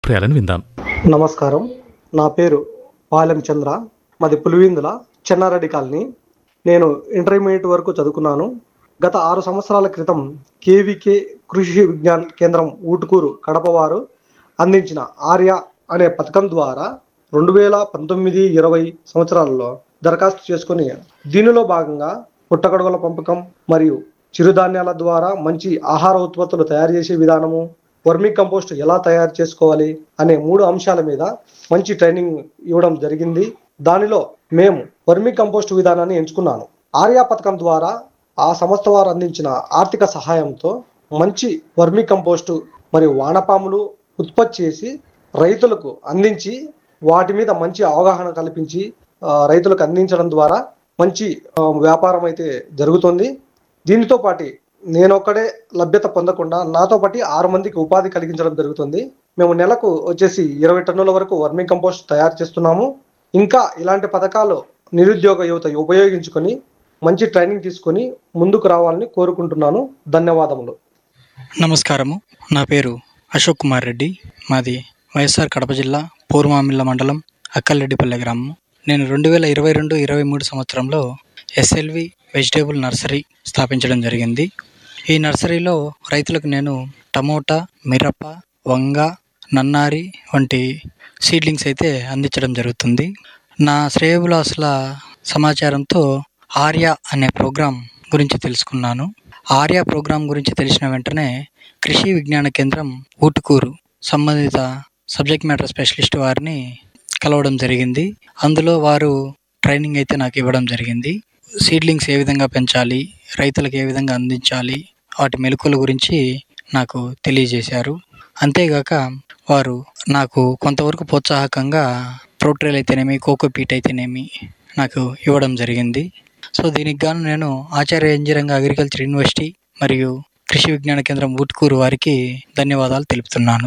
అభిప్రాయాలను విందాం నమస్కారం నా పేరు పాలెం చంద్ర మాది పులివిందుల చెన్నారెడ్డి కాలనీ నేను ఇంటర్మీడియట్ వరకు చదువుకున్నాను గత ఆరు సంవత్సరాల క్రితం కేవీకే కృషి విజ్ఞాన్ కేంద్రం ఊటుకూరు కడప వారు అందించిన ఆర్య అనే పథకం ద్వారా రెండు వేల పంతొమ్మిది ఇరవై సంవత్సరాలలో దరఖాస్తు చేసుకుని దీనిలో భాగంగా పుట్టగొడుగుల పెంపకం మరియు చిరుధాన్యాల ద్వారా మంచి ఆహార ఉత్పత్తులు తయారు చేసే విధానము వర్మీ కంపోస్ట్ ఎలా తయారు చేసుకోవాలి అనే మూడు అంశాల మీద మంచి ట్రైనింగ్ ఇవ్వడం జరిగింది దానిలో మేము వర్మీ కంపోస్ట్ విధానాన్ని ఎంచుకున్నాను ఆర్యా పథకం ద్వారా ఆ సంస్థ వారు అందించిన ఆర్థిక సహాయంతో మంచి వర్మీ కంపోస్టు మరియు వానపాములు ఉత్పత్తి చేసి రైతులకు అందించి వాటి మీద మంచి అవగాహన కల్పించి ఆ, రైతులకు అందించడం ద్వారా మంచి ఆ, వ్యాపారం అయితే జరుగుతుంది దీనితో పాటు నేనొక్కడే లభ్యత పొందకుండా నాతో పాటు ఆరు మందికి ఉపాధి కలిగించడం జరుగుతుంది మేము నెలకు వచ్చేసి ఇరవై టన్నుల వరకు వర్మీ కంపోస్ట్ తయారు చేస్తున్నాము ఇంకా ఇలాంటి పథకాలు నిరుద్యోగ యువత ఉపయోగించుకొని మంచి ట్రైనింగ్ తీసుకొని ముందుకు రావాలని కోరుకుంటున్నాను ధన్యవాదములు నమస్కారము నా పేరు అశోక్ కుమార్ రెడ్డి మాది వైఎస్ఆర్ కడప జిల్లా పూర్వమామిళ్ళ మండలం అక్కల్రెడ్డిపల్లె గ్రామం నేను రెండు వేల ఇరవై రెండు ఇరవై మూడు సంవత్సరంలో ఎస్ఎల్వి వెజిటేబుల్ నర్సరీ స్థాపించడం జరిగింది ఈ నర్సరీలో రైతులకు నేను టమోటా మిరప వంగ నన్నారి వంటి సీడ్లింగ్స్ అయితే అందించడం జరుగుతుంది నా శ్రేయబులాసుల సమాచారంతో ఆర్య అనే ప్రోగ్రాం గురించి తెలుసుకున్నాను ఆర్య ప్రోగ్రాం గురించి తెలిసిన వెంటనే కృషి విజ్ఞాన కేంద్రం ఊటుకూరు సంబంధిత సబ్జెక్ట్ మ్యాటర్ స్పెషలిస్ట్ వారిని కలవడం జరిగింది అందులో వారు ట్రైనింగ్ అయితే నాకు ఇవ్వడం జరిగింది సీడ్లింగ్స్ ఏ విధంగా పెంచాలి రైతులకు ఏ విధంగా అందించాలి వాటి మెలకువల గురించి నాకు తెలియజేశారు అంతేగాక వారు నాకు కొంతవరకు ప్రోత్సాహకంగా ప్రోట్రేల్ అయితేనేమి కోకోపీట్ అయితేనేమి నాకు ఇవ్వడం జరిగింది సో దీనికి గాను నేను ఆచార్య ఇంజనీరింగ్ అగ్రికల్చర్ యూనివర్సిటీ మరియు కృషి విజ్ఞాన కేంద్రం ఊట్కూరు వారికి ధన్యవాదాలు తెలుపుతున్నాను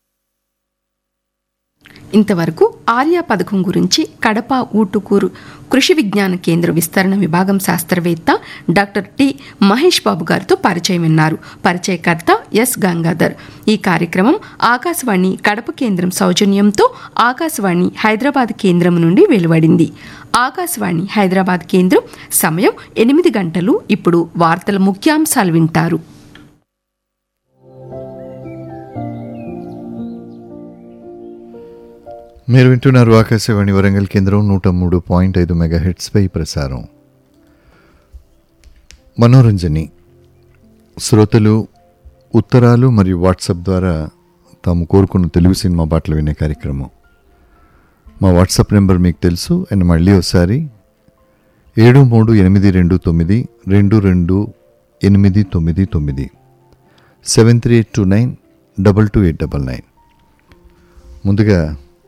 ఇంతవరకు ఆర్యా పథకం గురించి కడప ఊటుకూరు కృషి విజ్ఞాన కేంద్ర విస్తరణ విభాగం శాస్త్రవేత్త డాక్టర్ టి మహేష్ బాబు గారితో పరిచయం విన్నారు పరిచయకర్త ఎస్ గంగాధర్ ఈ కార్యక్రమం ఆకాశవాణి కడప కేంద్రం సౌజన్యంతో ఆకాశవాణి హైదరాబాద్ కేంద్రం నుండి వెలువడింది ఆకాశవాణి హైదరాబాద్ కేంద్రం సమయం ఎనిమిది గంటలు ఇప్పుడు వార్తల ముఖ్యాంశాలు వింటారు మీరు వింటున్నారు ఆకాశవాణి వరంగల్ కేంద్రం నూట మూడు పాయింట్ ఐదు మెగా హెడ్స్పై ప్రసారం మనోరంజని శ్రోతలు ఉత్తరాలు మరియు వాట్సాప్ ద్వారా తాము కోరుకున్న తెలుగు సినిమా పాటలు వినే కార్యక్రమం మా వాట్సాప్ నెంబర్ మీకు తెలుసు అండ్ మళ్ళీ ఒకసారి ఏడు మూడు ఎనిమిది రెండు తొమ్మిది రెండు రెండు ఎనిమిది తొమ్మిది తొమ్మిది seven three eight two nine double two eight double nine ముందుగా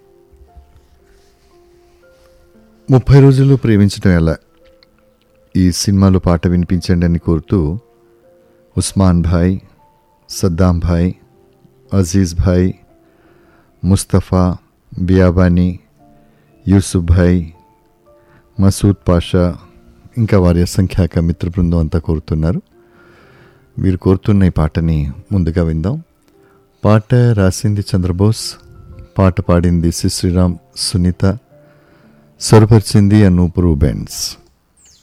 ముప్పై రోజుల్లో ప్రేమించడం ఎలా ఈ సినిమాలో పాట వినిపించండి అని కోరుతూ ఉస్మాన్ భాయ్ సద్దాం భాయ్ అజీజ్ భాయ్ ముస్తఫా బియాబానీ యూసుఫ్ భాయ్ మసూద్ పాషా ఇంకా వారి అసంఖ్యాక మిత్ర బృందం అంతా కోరుతున్నారు వీరు కోరుతున్న ఈ పాటని ముందుగా విందాం పాట రాసింది చంద్రబోస్ పాట పాడింది సి శ్రీరామ్ సునీత స్వరపరిచింది అనూప్ రూబెన్స్